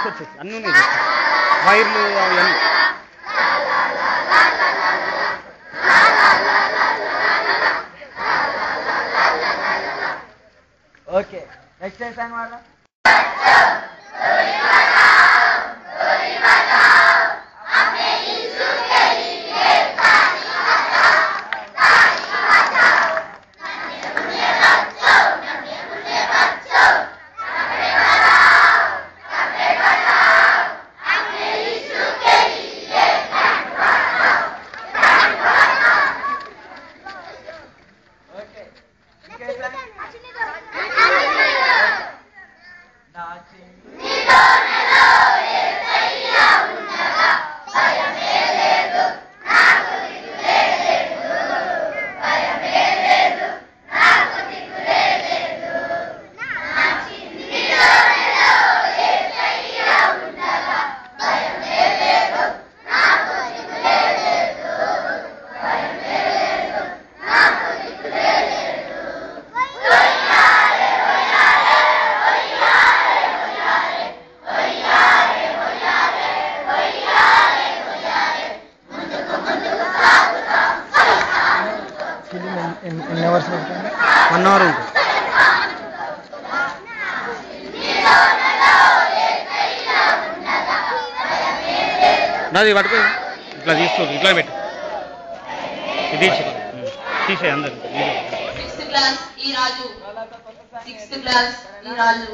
తీసుకొచ్చేసి అన్నీ ఉన్నాయి వైర్లు అవన్నీ ఓకే నెక్స్ట్ ఏ సాంగ్ వాడదాం ఓకే ఇంకా ఏ సాంగ్ నా చిన్ని ఫిలిం ఎన్ని అవర్స్ పడుతుంది వన్ అవర్ ఉంటుంది నాది పట్టుకో ఇట్లా తీసుకో ఇట్లా పెట్టు ఇది తీసే అందరు సిక్స్త్ క్లాస్ ఈ రాజు సిక్స్త్ క్లాస్ ఈ రాజు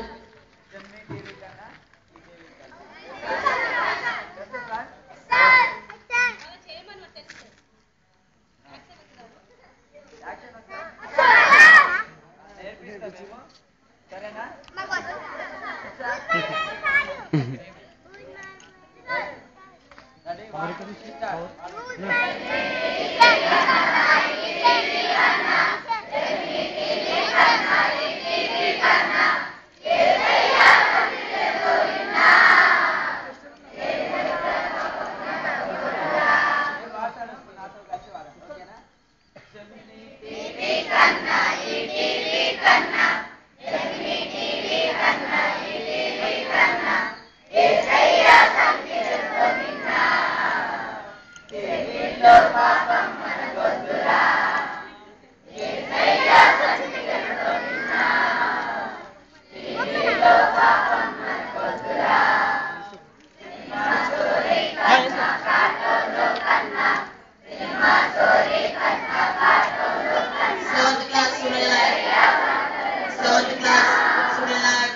నేర్పిస్తామేమో సరేనా రెడీ వన్ టూ స్టార్ట్ నేను వాడతాను నాతో కలిసి వాడండి ఓకేనా జమిని టీవీ కన్నా ఈ టీవీ కన్నా జమిని టీవీ కన్నా ఈ టీవీ కన్నా ఏసయ్య సంగీతంతో విన్నా టీవీలో పాపం మనకొద్దురా ఏసయ్య సంగీతంతో విన్నా టీవీలో పాపం మనకొద్దురా సినిమా స్టోరీ కన్నా కార్టూన్లు కన్నా సినిమా స్టోరీ కన్నా కార్టూన్లు కన్నా seventh class Sunil seventh class Sunil Naik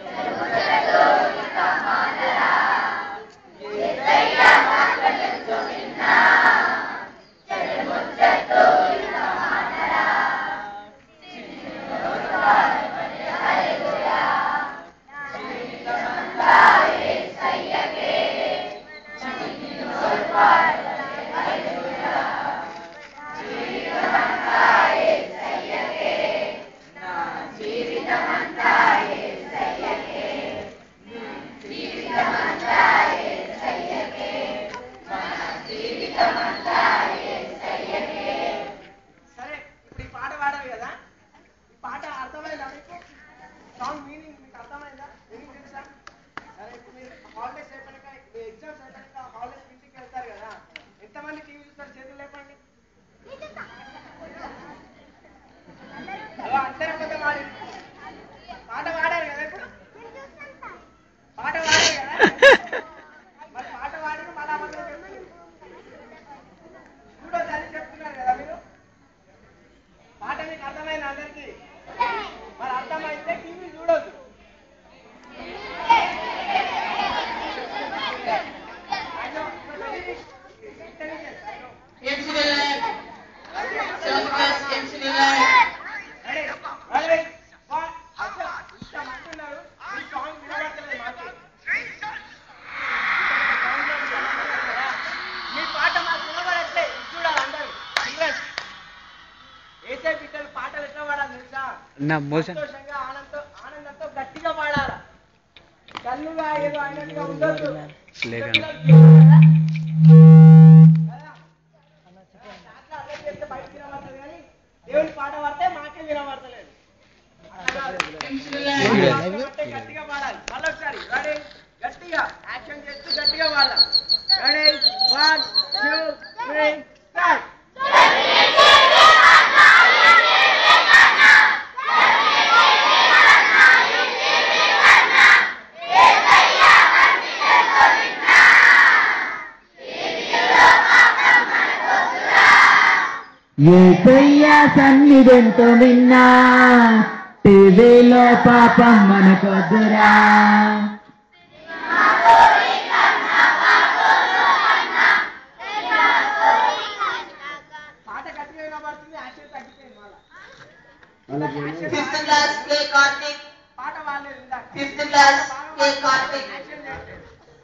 సరే ఇప్పుడు ఈ పాట పాడారు కదా ఈ పాట అర్థమైందా మీకు సాంగ్ మీనింగ్ మీకు అర్థమైందా మీనింగ్ తెలుసా సరే ఇప్పుడు మీరు హాలిడేస్ అయిపోయాక మీ ఎగ్జామ్స్ అయిపోయాక హాలిడేస్ ఇంటికి వెళ్తారు కదా ఎంతమంది టీవీ చూస్తారు చేతులు లేపండి అలా అందరూ కొంత పాడి పాట పాడారు కదా ఇప్పుడు పాట పాడారు కదా మరి పాట పాడిన మళ్ళా అబద్ధం చెప్తున్నారు చూడొద్దు అని చెప్తున్నారు కదా మీరు పాట మీకు అర్థమైంది అందరికీ మరి అర్థమైతే టీవీ చూడొద్దు M Sunil Naik seventh class M Sunil Naik ready ready one అచ్చా ఇంతమంది ఉన్నారు ఈ సాంగ్ వినబడతలేదు మాకు మీ పాట మాకు వినబడట్లే ఇది చూడాలి అందరూ ఇంట్రెస్ట్ ఏసే బిడ్డలు పాటలు ఎట్లా పాడాలి తెలుసా నా మోషన్ సంతోషంగా ఆనందంతో ఆనందంతో గట్టిగా పాడాలి కన్నుగా ఏదో అయినట్టుగా ఉండొద్దు లేదండి. కదా? దాంట్లో అర్థం చేస్తే బయటికి వినబడుతుంది కానీ దేవుని పాట పడితే మాకే వినబడతలేదు అట్లా కాదు. ఎం సునీల్ నాయక్ పాట పడితే గట్టిగా పాడాలి మళ్ళీ ఒకసారి రెడీ గట్టిగా గట్టిగా యాక్షన్ చేస్తూ గట్టిగా వాడదాం ready one two three start Yesayya సన్నిధంతో విన్నా టీవీలో పాపం మనకొద్దురా పాట గట్టిగా వినబడుతుంది యాక్షన్ తగ్గిపోయింది మళ్ళా ఫిఫ్త్ క్లాస్ కే కార్తిక్ పాట వాళ్ళే ఇందాక fifth class K Karthik action చేస్తే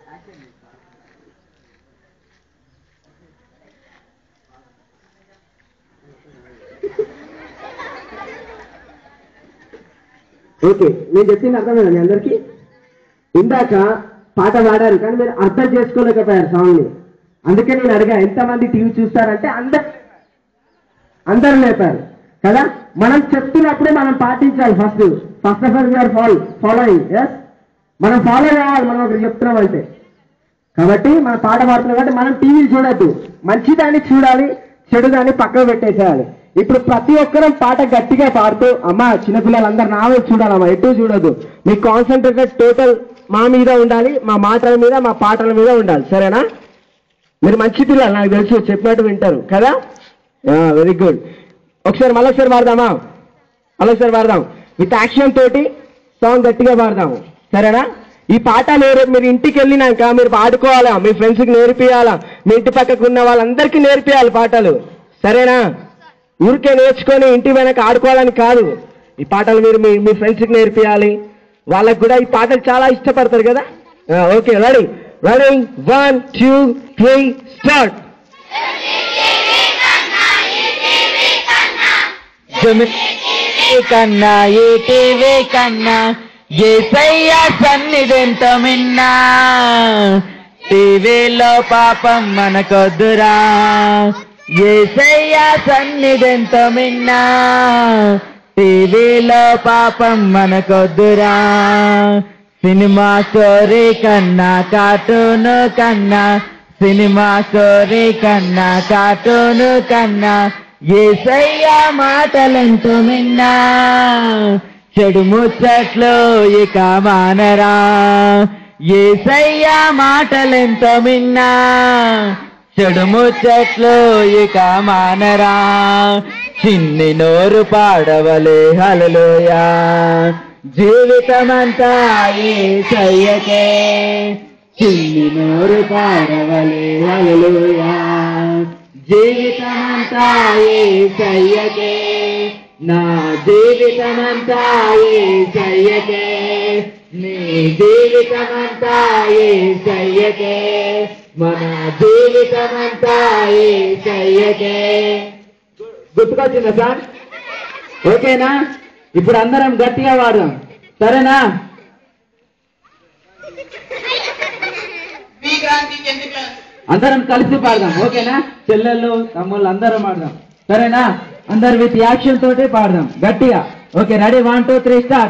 ఓకే నేను చెప్పింది అర్థమైందా మీ అందరికి ఇందాక పాట పాడారు కానీ మీరు అర్థం చేసుకోలేకపోయారు సాంగ్ ని అందుకే నేను అడిగా ఎంతమంది టీవీ చూస్తారంటే అందరు అందరు లేపారు కదా మనం చెప్తున్నప్పుడే మనం పాటించాలి first first of all you are follow following yes మనం ఫాలో కావాలి మనం ఒకటి చెప్తున్నాం అంటే కాబట్టి మన పాట పాడుతున్నాం కాబట్టి మనం టీవీలు చూడద్దు మంచిదాన్ని చూడాలి చెడుదాన్ని పక్కన పెట్టేసేయాలి ఇప్పుడు ప్రతి ఒక్కరం పాట గట్టిగా పాడుతూ అమ్మా చిన్నపిల్లలందరూ నా వైపు చూడాలమ్మా ఎటు చూడొద్దు మీ కాన్సన్ట్రేటెడ్ టోటల్ మా మీద ఉండాలి మా మాటల మీద మా పాటల మీద ఉండాలి సరేనా మీరు మంచి పిల్లలు నాకు తెలుసు చెప్పినట్టు వింటారు కదా వెరీ గుడ్ ఒకసారి మళ్ళొకసారి పాడదామా మళ్ళొకసారి పాడదాం విత్ యాక్షన్ తోటి సాంగ్ గట్టిగా పాడదాము సరేనా ఈ పాటలు రేపు మీరు ఇంటికి వెళ్ళినాక మీరు పాడుకోవాలా మీ ఫ్రెండ్స్కి నేర్పియాలా మీ ఇంటి పక్కకు ఉన్న వాళ్ళందరికీ నేర్పియాలి పాటలు సరేనా ఊరికే నేర్చుకొని ఇంటి వెనక ఆడుకోవాలని కాదు ఈ పాటలు మీరు మీ మీ ఫ్రెండ్స్కి నేర్పియాలి వాళ్ళకి కూడా ఈ పాటలు చాలా ఇష్టపడతారు కదా okay ready ready one two three start కన్నా ఏ టీవీ కన్నా ఏసయ్యా సన్నిధెంత మిన్నా టీవీలో పాపం మనకొద్దురా ఏసయ్యా సన్నిధెంత మిన్నా టీవీలో పాపం మనకొద్దురా సినిమా స్టోరీ కన్నా కార్టూన్ కన్నా సినిమా స్టోరీ కన్నా కార్టూన్ కన్నా ఏసయ్యా మాటలెంతో మిన్నా చెడు ముచ్చట్లు ఇక మానరా ఏసయ్యా మాటలెంతో మిన్నా చెడు ముచ్చట్లు ఇక మానరా చిన్ని నోరు పాడవలే హలలోయా జీవితమంతా ఏసయ్యకే చిన్ని నోరు పాడవలే హలలోయా జీవితమంతా ఏసయ్యకే నా జీవితమంతా ఏసయ్యకే నీ జీవితమంతా ఏసయ్యకే మన జీవితమంతా ఏసయ్యకే గుర్తుకొచ్చిందా సార్ ఓకేనా ఇప్పుడు అందరం గట్టిగా వాడదాం సరేనా బి క్రాంతి టెన్త్ క్లాస్ అందరం కలిసి పాడదాం ఓకేనా చెల్లెళ్ళు తమ్ముళ్ళు అందరం పాడదాం సరేనా అందరు విత్ యాక్షన్ తోటి పాడదాం గట్టిగా okay ready one two three start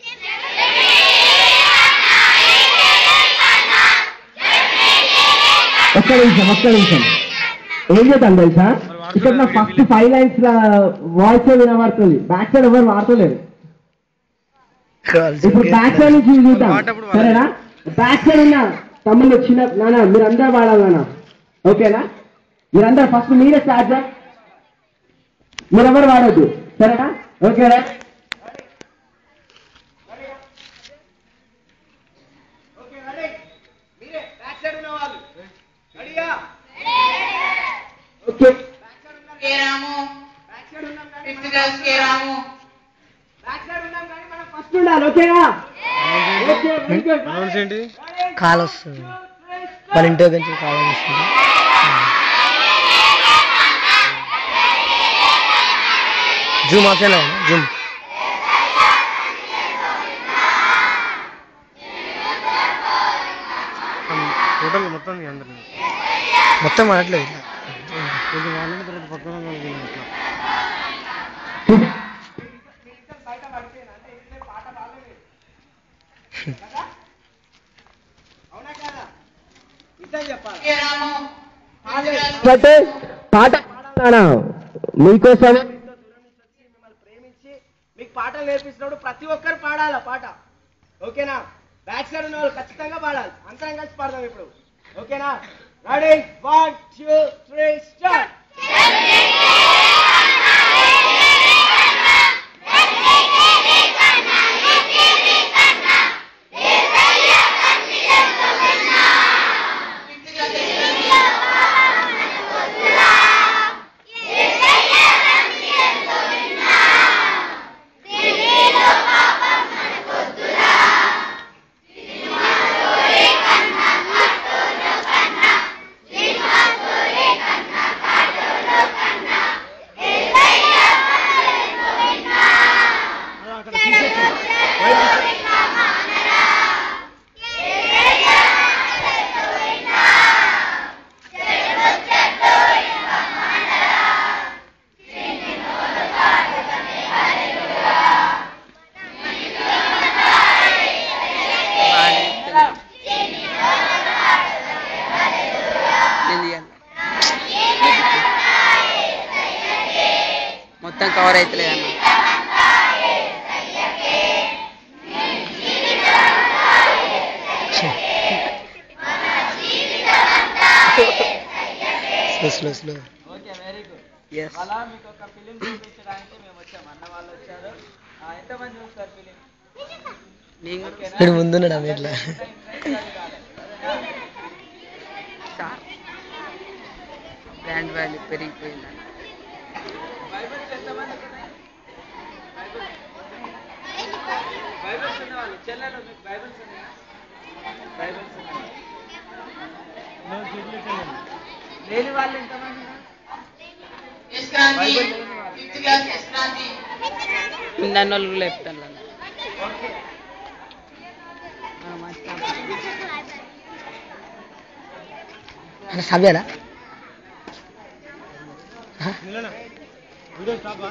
ఒక్క నిమిషం ఒక్క నిమిషం ఏం చేద్దాం తెలుసా ఇక్కడ నా ఫస్ట్ ఫైవ్ లైన్స్ వాయిస్ వినబడుతుంది బ్యాక్ సైడ్ ఎవరు వాడతలేరు ఇప్పుడు బ్యాక్ సైడ్ నుంచి చూద్దాం పాడేటప్పుడు సరేనా బ్యాక్ సైడ్ ఉన్న తమ్ముళ్ళు వచ్చిన నాన్న మీరందరూ పాడాలి నాన్న ఓకేనా మీరందరూ ఫస్ట్ మీరే స్టార్ట్ చేయండి మీరెవరు వాడొద్దు సరేనా ఓకేనా ఓకే రెడీ మీరే బ్యాక్ సైడ్ ఉన్న వాళ్ళు రెడీయా ఓకే బ్యాక్ సైడ్ ఉన్నారు కే రాము బ్యాక్ సైడ్ ఉన్నాం కానీ fifth class K Ramu back side ఉన్నాం కానీ మనం ఫస్ట్ ఫస్ట్ ఉండాలి ఓకేనా ఓకే వెరీ గుడ్ అనౌన్స్ ఏంటి కాల్ వస్తుంది వాళ్ళ ఇంటి దగ్గర నుంచి కాల్ వస్తుంది జూమ్ ఆప్షన్ జూమ్ టోటల్ మొత్తం మీ అందరినీ మొత్తం అనట్లేదు కొంచెం వాళ్ళని తర్వాత పక్కన వాళ్ళని ఇట్లా మీరిద్దరు బయట పడిపోయిన అంటే ఇట్లే పాట బాగాలేదు కదా అవునా కే రాము బట్ పాట పాడాలన్నా మీకోసం మిమ్మల్ని ప్రేమించి మీకు పాటలు నేర్పించినప్పుడు ప్రతి ఒక్కరు పాడాలి ఆ పాట ఓకేనా బ్యాక్ సైడ్ ఉన్న వాళ్ళు ఖచ్చితంగా పాడాలి అందరం కలిసి పాడదాం ఇప్పుడు ఓకేనా ready one two three start అక్కడ తీసేసి నేను తీయాలి మొత్తం కవర్ అవుతలేదు అన్న slow slow slow okay very good yes అలా మీకు ఒక ఫిలిం చూపించడానికి మేము వచ్చాం అన్న వాళ్ళు వచ్చారు ఆ, ఎంతమంది చూస్తారు ఫిలిం నేను కూడా ఇక్కడ ముందున్నాడు అన్న ఇట్లా సార్ బ్రాండ్ వాల్యూ పెరిగిపోయింది అన్న బైబిల్స్ ఎంతమంది ఉన్నాయి బైబిల్స్ ఉన్న వాళ్ళు చెల్లెలు మీకు బైబిల్స్ ఉన్నాయా బైబిల్స్ ఉన్నాయి లేని వాళ్ళు ఎంతమంది ఉన్నారు? యశ్క్రాంతి ఫిఫ్త్ క్లాస్ యశ్క్రాంతి నన్ను వాళ్ళు కూడా చెప్తాను అన్న ఓకే అన్న సభ్యాలా నిలనా వీడియో స్టాపా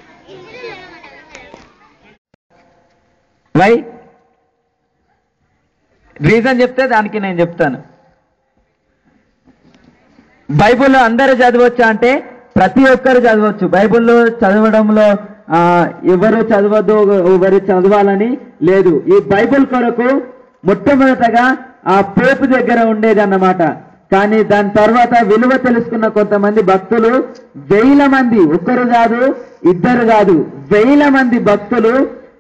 వై రీజన్ చెప్తే దానికి నేను చెప్తాను బైబిల్లో అందరూ చదవచ్చా అంటే ప్రతి ఒక్కరు చదవచ్చు బైబిల్లో చదవడంలో ఆ, ఎవరు చదవద్దు ఎవరు చదవాలని లేదు ఈ బైబిల్ కొరకు మొట్టమొదటగా ఆ పోపు దగ్గర ఉండేదన్నమాట కానీ దాని తర్వాత విలువ తెలుసుకున్న కొంతమంది భక్తులు వేల మంది ఒక్కరు కాదు ఇద్దరు కాదు వేల మంది భక్తులు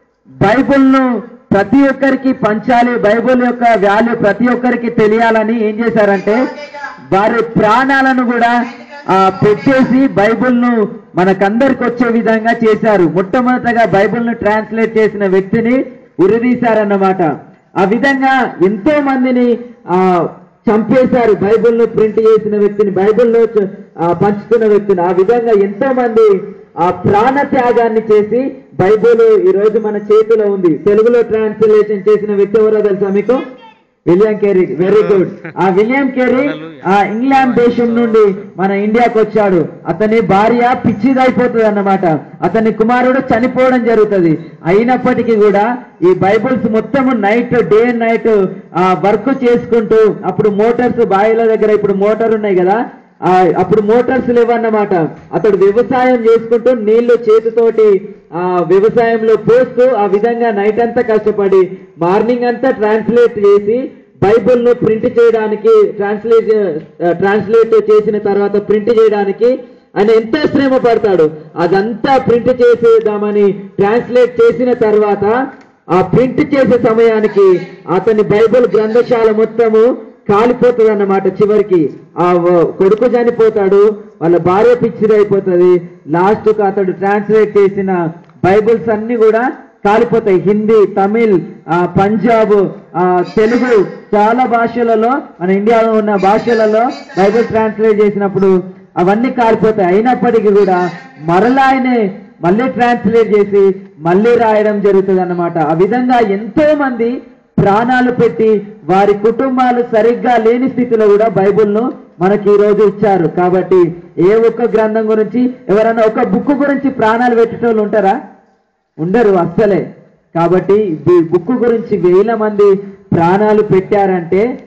బైబిల్ను ప్రతి ఒక్కరికి పంచాలి బైబిల్ యొక్క వాల్యూ ప్రతి ఒక్కరికి తెలియాలని ఏం చేశారంటే వారి ప్రాణాలను కూడా ఆ, పెట్టేసి బైబిల్ను మనకందరికి వచ్చే విధంగా చేశారు మొట్టమొదటగా బైబిల్ను ట్రాన్స్లేట్ చేసిన వ్యక్తిని ఉరిదీశారన్నమాట ఆ విధంగా ఎంతో మందిని ఆ చంపేశారు బైబిల్ను ప్రింట్ చేసిన వ్యక్తిని బైబిల్లో చ- ఆ, పంచుతున్న వ్యక్తిని ఆ విధంగా ఎంతో మంది ఆ ప్రాణ త్యాగాన్ని చేసి బైబిల్ ఈ రోజు మన చేతిలో ఉంది తెలుగులో ట్రాన్స్లేషన్ చేసిన వ్యక్తి ఎవరో తెలుసా మీకు విలియం కేరీ వెరీ గుడ్ ఆ విలియం కేరీ ఆ ఇంగ్లాండ్ దేశం నుండి మన ఇండియాకి వచ్చాడు అతని భార్య పిచ్చిదైపోతుంది అన్నమాట అతని కుమారుడు చనిపోవడం జరుగుతుంది అయినప్పటికీ కూడా ఈ బైబిల్స్ మొత్తం night day and night work చేసుకుంటూ అప్పుడు మోటార్స్ బాయిల దగ్గర ఇప్పుడు మోటార్ ఉన్నాయి కదా ఆ అప్పుడు మోటార్స్ లేవన్నమాట అతడు వ్యవసాయం చేసుకుంటూ నీళ్లు చేతితోటి ఆ వ్యవసాయంలో పోస్తూ ఆ విధంగా నైట్ అంతా కష్టపడి మార్నింగ్ అంతా ట్రాన్స్లేట్ చేసి బైబిల్ ను ప్రింట్ చేయడానికి ట్రాన్స్లేట్ ట్రాన్స్లేట్ చేసిన తర్వాత ప్రింట్ చేయడానికి ఆయన ఎంత శ్రమ పడతాడు అదంతా ప్రింట్ చేసేద్దామని ట్రాన్స్లేట్ చేసిన తర్వాత ఆ ప్రింట్ చేసే సమయానికి అతని బైబిల్ గ్రంథశాల మొత్తము కాలిపోతుంది అన్నమాట చివరికి ఆ వ- కొడుకు చనిపోతాడు వాళ్ళ భార్య పిచ్చిది అయిపోతుంది లాస్ట్ కు అతడు ట్రాన్స్లేట్ చేసిన బైబిల్స్ అన్ని కూడా కాలిపోతాయి హిందీ తమిళ్ ఆ, పంజాబ్ ఆ, తెలుగు చాలా భాషలలో మన ఇండియాలో ఉన్న భాషలలో బైబిల్ ట్రాన్స్లేట్ చేసినప్పుడు అవన్నీ కాలిపోతాయి అయినప్పటికీ కూడా మరలా ఆయనే మళ్ళీ ట్రాన్స్లేట్ చేసి మళ్ళీ రాయడం జరుగుతుంది అన్నమాట ఆ విధంగా ఎంతో మంది ప్రాణాలు పెట్టి వారి కుటుంబాలు సరిగ్గా లేని స్థితిలో కూడా బైబిల్ను మనకి ఈ రోజు ఇచ్చారు కాబట్టి ఏ ఒక్క గ్రంథం గురించి ఎవరైనా ఒక బుక్ గురించి ప్రాణాలు పెట్టేటోళ్ళు ఉంటారా ఉండరు అస్సలే కాబట్టి ఈ బుక్ గురించి వేల మంది ప్రాణాలు పెట్టారంటే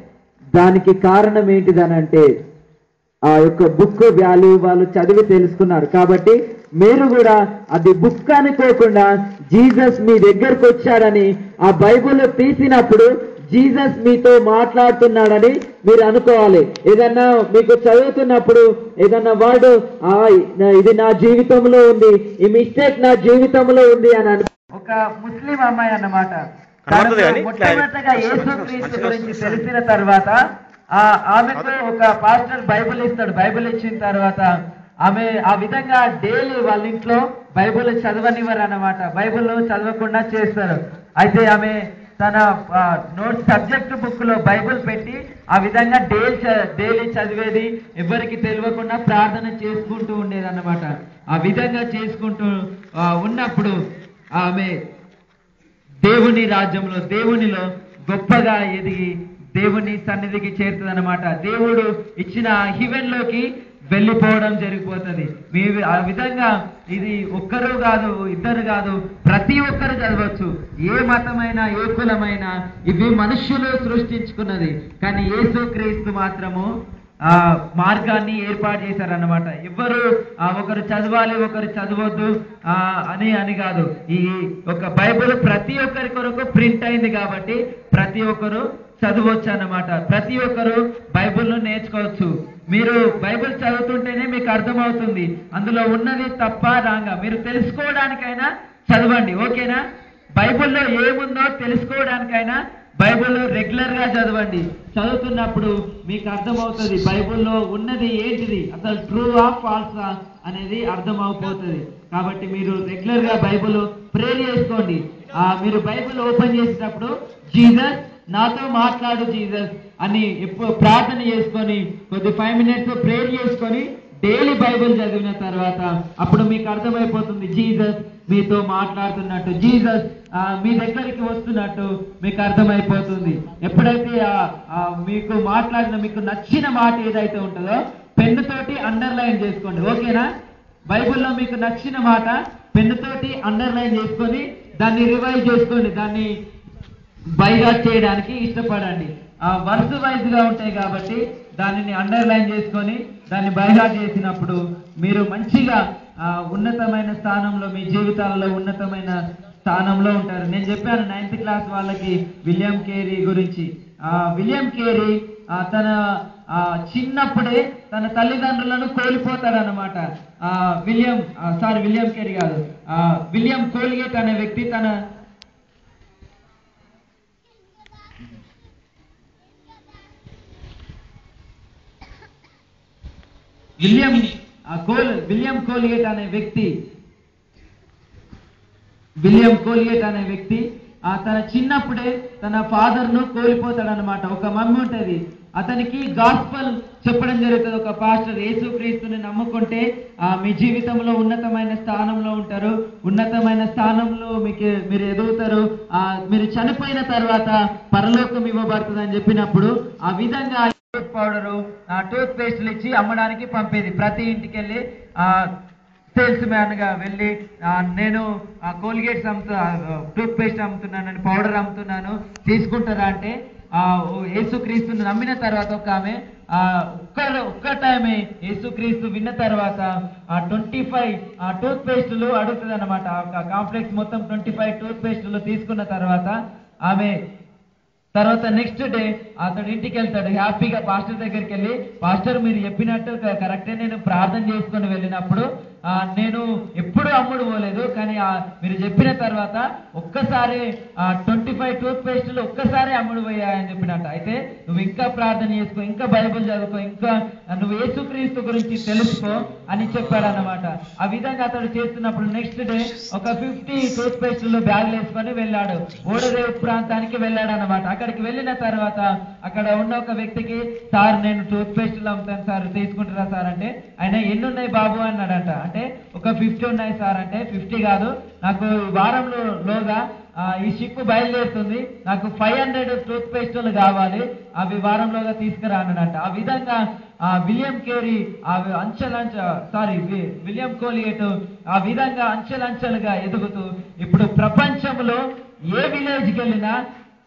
దానికి కారణం ఏంటిదనంటే ఆ యొక్క బుక్ వాల్యూ వాళ్ళు చదివి తెలుసుకున్నారు కాబట్టి మీరు కూడా అది బుక్ అనుకోకుండా జీసస్ మీ దగ్గరకు వచ్చాడని ఆ బైబిల్ తీసినప్పుడు జీసస్ మీతో మాట్లాడుతున్నాడని మీరు అనుకోవాలి ఏదన్నా మీకు చదువుతున్నప్పుడు ఏదన్నా వర్డ్ ఆ ఇది నా జీవితంలో ఉంది ఈ మిస్టేక్ నా జీవితంలో ఉంది అని అను ఒక ముస్లిం అమ్మాయి అన్నమాట కనబడుతుంది కానీ మొట్టమొదటిగా యేసుక్రీస్తు గురించి తెలిసిన తర్వాత ఆ ఆమెకు ఒక పాస్టర్ బైబిల్ ఇస్తాడు బైబిల్ ఇచ్చిన తర్వాత ఆమె ఆ విధంగా డైలీ వాళ్ళ ఇంట్లో బైబిల్ చదవనివ్వరు అన్నమాట బైబిల్ చదవకుండా చేస్తారు అయితే ఆమె తన నోట్ సబ్జెక్ట్ బుక్ లో బైబిల్ పెట్టి ఆ విధంగా డైలీ డైలీ చదివేది ఎవరికి తెలియకుండా ప్రార్థన చేసుకుంటూ ఉండేది అన్నమాట ఆ విధంగా చేసుకుంటూ ఆ, ఉన్నప్పుడు ఆమె దేవుని రాజ్యంలో దేవునిలో గొప్పగా ఎదిగి దేవుని సన్నిధికి చేరుతుంది అనమాట దేవుడు ఇచ్చిన హివెన్ లోకి వెళ్ళిపోవడం జరిగిపోతుంది మీ ఆ విధంగా ఇది ఒక్కరు కాదు ఇద్దరు కాదు ప్రతి ఒక్కరు చదవచ్చు ఏ మతమైనా ఏ కులమైనా ఇవి మనుష్యులు సృష్టించుకున్నది కానీ యేసుక్రీస్తు మాత్రము ఆ మార్గాన్ని ఏర్పాటు చేశారన్నమాట ఎవ్వరు ఆ, ఒకరు చదవాలి ఒకరు చదవద్దు ఆ, అని అని కాదు ఈ ఒక బైబిల్ ప్రతి ఒక్కరి కొరకు ప్రింట్ అయింది కాబట్టి ప్రతి ఒక్కరు చదవచ్చు అన్నమాట ప్రతి ఒక్కరు బైబిల్ను నేర్చుకోవచ్చు మీరు బైబిల్ చదువుతుంటేనే మీకు అర్థమవుతుంది అందులో ఉన్నది తప్ప రాంగా మీరు తెలుసుకోవడానికైనా చదవండి ఓకేనా బైబిల్లో ఏముందో తెలుసుకోవడానికైనా బైబిల్ రెగ్యులర్ గా చదవండి చదువుతున్నప్పుడు మీకు అర్థమవుతుంది బైబిల్లో ఉన్నది ఏంటిది అసలు ట్రూ ఆ ఫాల్సా అనేది అర్థమైపోతుంది కాబట్టి మీరు రెగ్యులర్ గా బైబిల్ ప్రేర్ చేసుకోండి ఆ మీరు బైబిల్ ఓపెన్ చేసేటప్పుడు జీసస్ నాతో మాట్లాడు జీసస్ అని ఎప్పుడు ప్రార్థన చేసుకొని కొద్ది ఫైవ్ మినిట్స్ ప్రేర్ చేసుకొని డైలీ బైబిల్ చదివిన తర్వాత అప్పుడు మీకు అర్థమైపోతుంది జీసస్ మీతో మాట్లాడుతున్నట్టు జీసస్ ఆ, మీ దగ్గరికి వస్తున్నట్టు మీకు అర్థమైపోతుంది ఎప్పుడైతే ఆ- ఆ మీకు మాట్లాడిన మీకు నచ్చిన మాట ఏదైతే ఉంటుందో పెన్ను తోటి అండర్లైన్ చేసుకోండి ఓకేనా బైబిల్లో మీకు నచ్చిన మాట పెన్ను తోటి అండర్లైన్ చేసుకొని దాన్ని రివైజ్ చేసుకోండి దాన్ని బైహార్ట్ చేయడానికి ఇష్టపడండి ఆ వర్స్ వైజ్ గా ఉంటాయి కాబట్టి దానిని అండర్లైన్ చేసుకొని దాన్ని బైహార్ట్ చేసినప్పుడు మీరు మంచిగా ఆ, ఉన్నతమైన స్థానంలో మీ జీవితాలలో ఉన్నతమైన స్థానంలో ఉంటారు నేను చెప్పాను నైన్త్ క్లాస్ వాళ్ళకి విలియం కేరీ గురించి ఆ విలియం కేరీ ఆ, తన ఆ, చిన్నప్పుడే తన తల్లిదండ్రులను కోల్పోతాడనమాట ఆ విలియం సారీ విలియం కేరీ కాదు ఆ, విలియం కోల్గేట్ అనే వ్యక్తి తన విలియం ఆ కోల్ విలియం కోల్గేట్ అనే వ్యక్తి విలియం కోల్గేట్ అనే వ్యక్తి ఆ తన చిన్నప్పుడే తన ఫాదర్ ను కోల్పోతాడనమాట ఒక మమ్మీ ఉంటది అతనికి గాస్పల్ చెప్పడం జరుగుతుంది ఒక పాస్టర్ యేసుక్రీస్తుని నమ్ముకుంటే ఆ మీ జీవితంలో ఉన్నతమైన స్థానంలో ఉంటారు ఉన్నతమైన స్థానంలో మీకు మీరు ఎదుగుతారు ఆ మీరు చనిపోయిన తర్వాత పరలోకం ఇవ్వబడుతుంది అని చెప్పినప్పుడు ఆ విధంగా టూత్ పౌడరు టూత్ పేస్ట్లు ఇచ్చి అమ్మడానికి పంపేది ప్రతి ఇంటికి వెళ్ళి ఆ సేల్స్ మ్యాన్ గా వెళ్ళి ఆ, నేను కోల్గేట్స్ అమ్ముతా టూత్ పేస్ట్ అమ్ముతున్నాను పౌడర్ అమ్ముతున్నాను తీసుకుంటారా అంటే ఆ ఓ యేసుక్రీస్తుని నమ్మిన తర్వాత ఒక ఆమె ఆ ఒక్క ఒక్క టైమే యేసుక్రీస్తు విన్న తర్వాత ఆ ట్వంటీ ఫైవ్ ఆ టూత్ పేస్టులు అడుగుతుంది అనమాట కాంప్లెక్స్ మొత్తం ట్వంటీ ఫైవ్ టూత్ పేస్టులు తీసుకున్న తర్వాత ఆమె తర్వాత నెక్స్ట్ డే అతడు ఇంటికి వెళ్తాడు హ్యాపీగా పాస్టర్ దగ్గరికి వెళ్ళి పాస్టర్ మీరు చెప్పినట్టు క- కరెక్టే నేను ప్రార్థన చేసుకొని వెళ్ళినప్పుడు ఆ, నేను ఎప్పుడు అమ్ముడు పోలేదు కానీ ఆ మీరు చెప్పిన తర్వాత ఒక్కసారి ట్వంటీ ఫైవ్ టూత్ పేస్టులు ఒక్కసారి అమ్ముడు పోయాయని చెప్పినట్టు అయితే నువ్వు ఇంకా ప్రార్థన చేసుకో ఇంకా బైబిల్ చదువుకో ఇంకా నువ్వు యేసుక్రీస్తు గురించి తెలుసుకో అని చెప్పాడు అనమాట ఆ విధంగా అతడు చేస్తున్నప్పుడు నెక్స్ట్ డే ఒక ఫిఫ్టీ టూత్ పేస్టులు బ్యాగులు వేసుకొని వెళ్ళాడు ఓడరేవు ప్రాంతానికి వెళ్ళాడు అనమాట అక్కడికి వెళ్ళిన తర్వాత అక్కడ ఉన్న ఒక వ్యక్తికి సార్ నేను టూత్ పేస్టులు అమ్ముతాను సార్ తీసుకుంటారా సార్ అంటే ఆయన ఎన్ని ఉన్నాయి బాబు అన్నాడంట అంటే ఒక ఫిఫ్టీ ఉన్నాయి సార్ అంటే ఫిఫ్టీ కాదు నాకు ఈ వారంలో లోగా ఆ, ఈ షిప్ బయలుదేరుతుంది నాకు ఫైవ్ హండ్రెడ్ టూత్ పేస్టులు కావాలి అవి వారంలోగా తీసుకురా అన్నాడంట ఆ విధంగా ఆ విలియం కేరీ ఆ అంచెలంచ సారీ విలియం కోలియేట్ ఆ విధంగా అంచెలంచెలుగా ఎదుగుతూ ఇప్పుడు ప్రపంచంలో ఏ విలేజ్కి వెళ్ళినా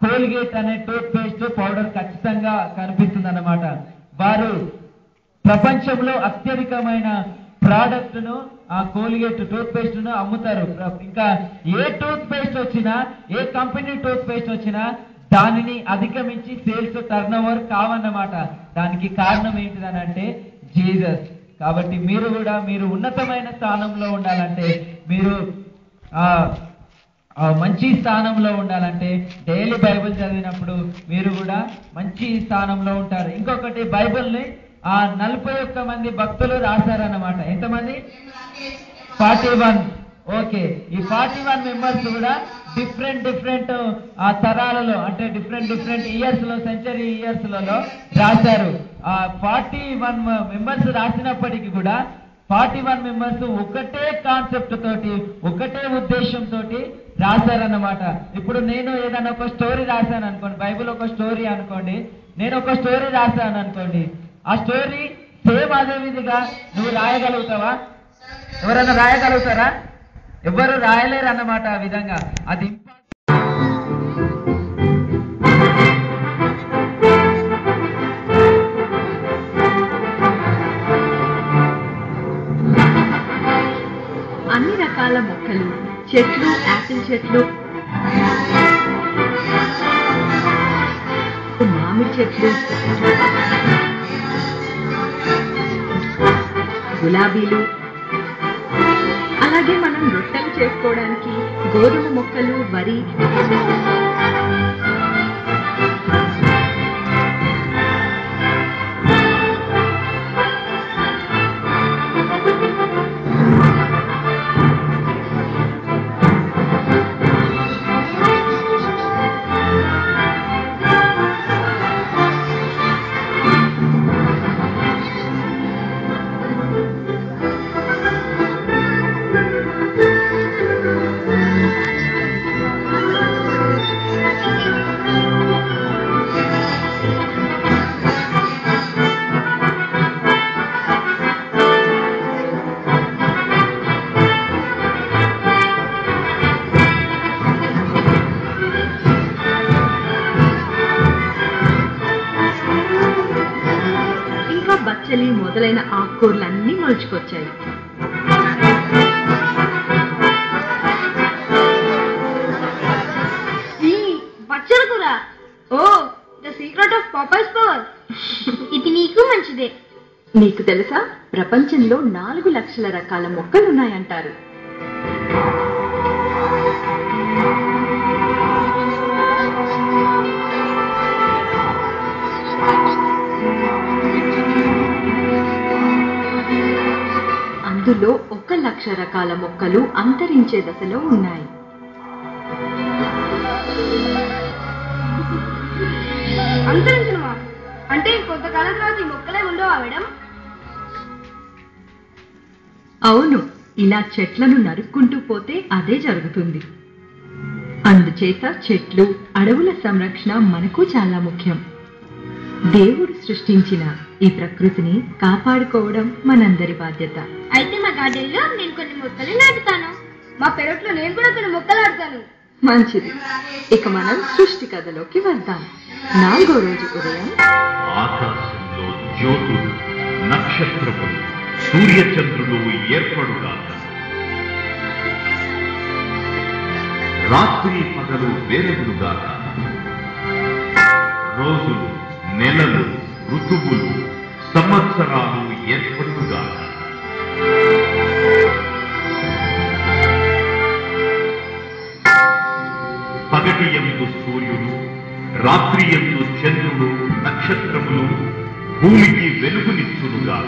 కోల్గేట్ అనే టూత్ పేస్ట్ పౌడర్ ఖచ్చితంగా కనిపిస్తుంది అన్నమాట వారు ప్రపంచంలో అత్యధికమైన ప్రోడక్ట్ ను ఆ కోల్గేట్ టూత్ పేస్ట్ ను అమ్ముతారు ప్ర- ఇంకా ఏ టూత్ పేస్ట్ వచ్చినా ఏ కంపెనీ టూత్ పేస్ట్ వచ్చినా దానిని అధిగమించి సేల్స్ టర్న్ ఓవర్ కావన్నమాట దానికి కారణం ఏంటిదనంటే జీసస్ కాబట్టి మీరు కూడా మీరు ఉన్నతమైన స్థానంలో ఉండాలంటే మీరు ఆ ఆ మంచి స్థానంలో ఉండాలంటే డైలీ బైబిల్ చదివినప్పుడు మీరు కూడా మంచి స్థానంలో ఉంటారు ఇంకొకటి బైబిల్ని ఆ నలభై ఒక్క మంది భక్తులు రాశారన్నమాట ఎంతమంది ఫార్టీ వన్ ఓకే ఈ ఫార్టీ వన్ మెంబర్స్ కూడా డిఫరెంట్ డిఫరెంట్ ఆ తరాలలో అంటే డిఫరెంట్ డిఫరెంట్ ఇయర్స్ లో సెంచరీ ఇయర్స్ లలో రాశారు ఆ ఫార్టీ వన్ మెంబర్స్ రాసినప్పటికీ కూడా ఫార్టీ వన్ మెంబర్స్ ఒకటే కాన్సెప్ట్ తోటి ఒకటే ఉద్దేశం తోటి రాశారన్నమాట ఇప్పుడు నేను ఏదైనా ఒక స్టోరీ రాశాను అనుకోండి బైబిల్ ఒక స్టోరీ అనుకోండి నేను ఒక స్టోరీ రాశాను అనుకోండి ఆ స్టోరీ సేమ్ అదే విధిగా నువ్వు రాయగలుగుతావా ఎవరైనా రాయగలుగుతారా ఎవరు రాయలేరు అన్నమాట ఆ విధంగా అది అన్ని రకాల మొక్కలు చెట్లు యాపిల్ చెట్లు మామిడి చెట్లు గులాబీలు అలాగే మనం రొట్టెలు చేసుకోవడానికి గోధుమ మొక్కలు వరి ఇంకా బచ్చలి మొదలైన ఆకుకూరలన్నీ మొలుచుకొచ్చాయి బచ్చల కూర oh the secret of papa's power ఇది నీకు మంచిదే నీకు తెలుసా ప్రపంచంలో నాలుగు లక్షల రకాల మొక్కలున్నాయంటారు అందులో ఒక లక్ష రకాల మొక్కలు అంతరించే దశలో ఉన్నాయి అంతరించినవా అంటే కొంతకాలం తర్వాత ఈ మొక్కలే ఉండవా మేడం అవును ఇలా చెట్లను నరుక్కుంటూ పోతే అదే జరుగుతుంది అందుచేత చెట్లు అడవుల సంరక్షణ మనకు చాలా ముఖ్యం దేవుడు సృష్టించిన ఈ ప్రకృతిని కాపాడుకోవడం మనందరి బాధ్యత అయితే మా గార్డెన్ లో నేను కొన్ని మొక్కలు నాటుతాను మా పెరట్లో నేను కూడా కొన్ని మొక్కలు నాటుతాను మంచిది ఇక మనం సృష్టి కథలోకి వెళ్దాం నాలుగో రోజు ఉదయం ఆకాశంలో జ్యోతులు నక్షత్రములు సూర్యచంద్రులు ఏర్పడుగాక రాత్రి పగలు వేరగులుగాక రోజులు నెలలు ఋతువులు సంవత్సరాలు ఏర్పడుగాక పగటి ఎందు సూర్యుడు రాత్రి ఎందు చంద్రుడు నక్షత్రములు భూమికి వెలుగునిచ్చునుగాక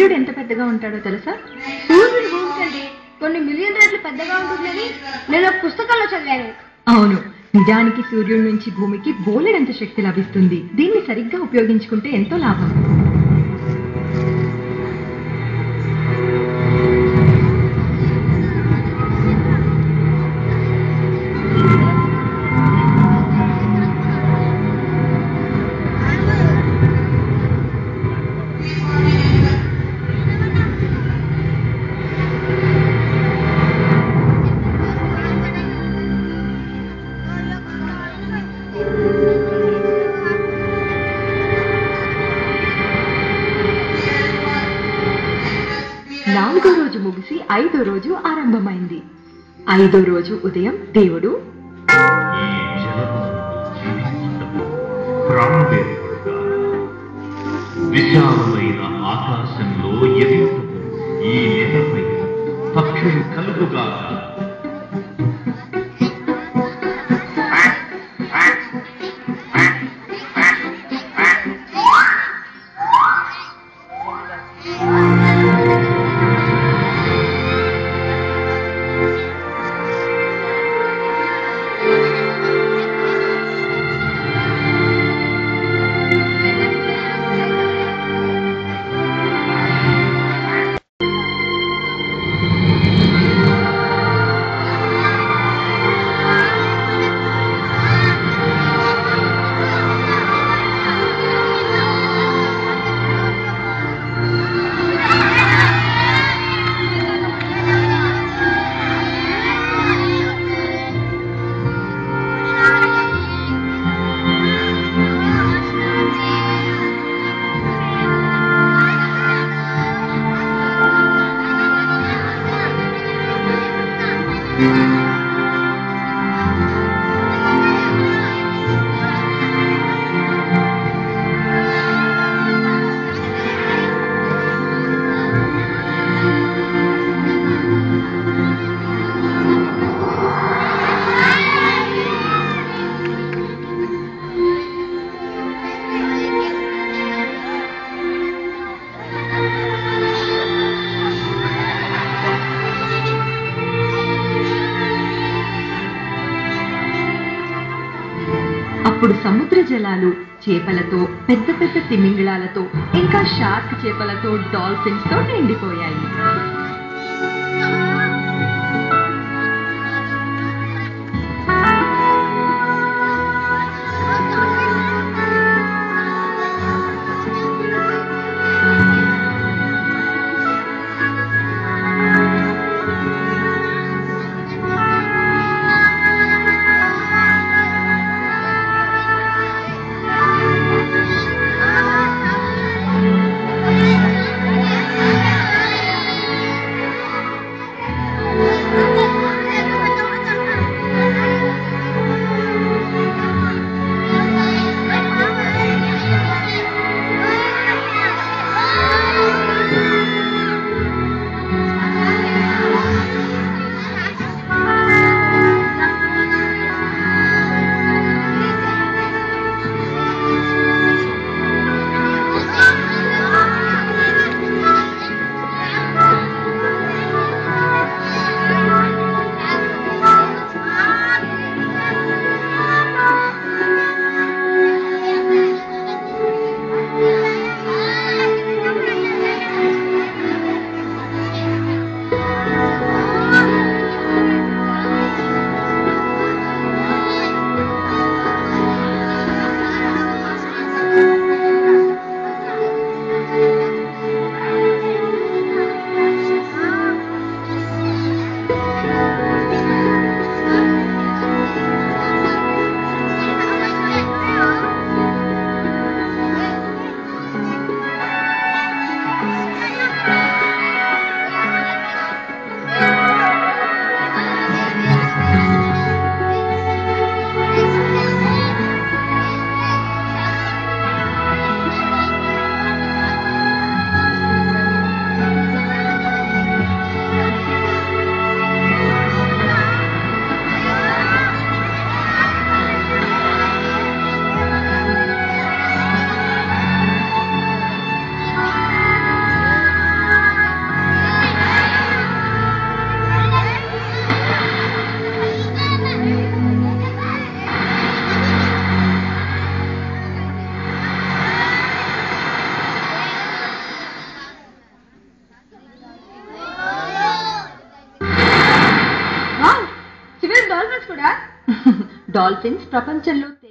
సూర్యుడు ఎంత పెద్దగా ఉంటాడో తెలుసా సూర్యుడు భూమి కంటే కొన్ని మిలియన్ రెట్లు పెద్దగా ఉంటుందని నేను ఒక పుస్తకంలో చదివాను అవును నిజానికి సూర్యుడి నుంచి భూమికి బోలెడంత శక్తి లభిస్తుంది దీన్ని సరిగ్గా ఉపయోగించుకుంటే ఎంతో లాభం నాలుగో రోజు ముగిసి ఐదో రోజు ఆరంభమైంది ఐదో రోజు ఉదయం దేవుడు ఈ జలమునందు జీవించుటకు ప్రాణమేర్పడుగా విశాలమైన ఆకాశంలో ఎగురుటకు ఈ నేలపై పక్షులు కలుగుగా అప్పుడు సముద్ర జలాలు చేపలతో పెద్ద పెద్ద తిమింగళాలతో ఇంకా షార్క్ చేపలతో డాల్ఫిన్స్ తో నిండిపోయాయి ఆ డాల్ఫిన్స్ ప్రపంచంలో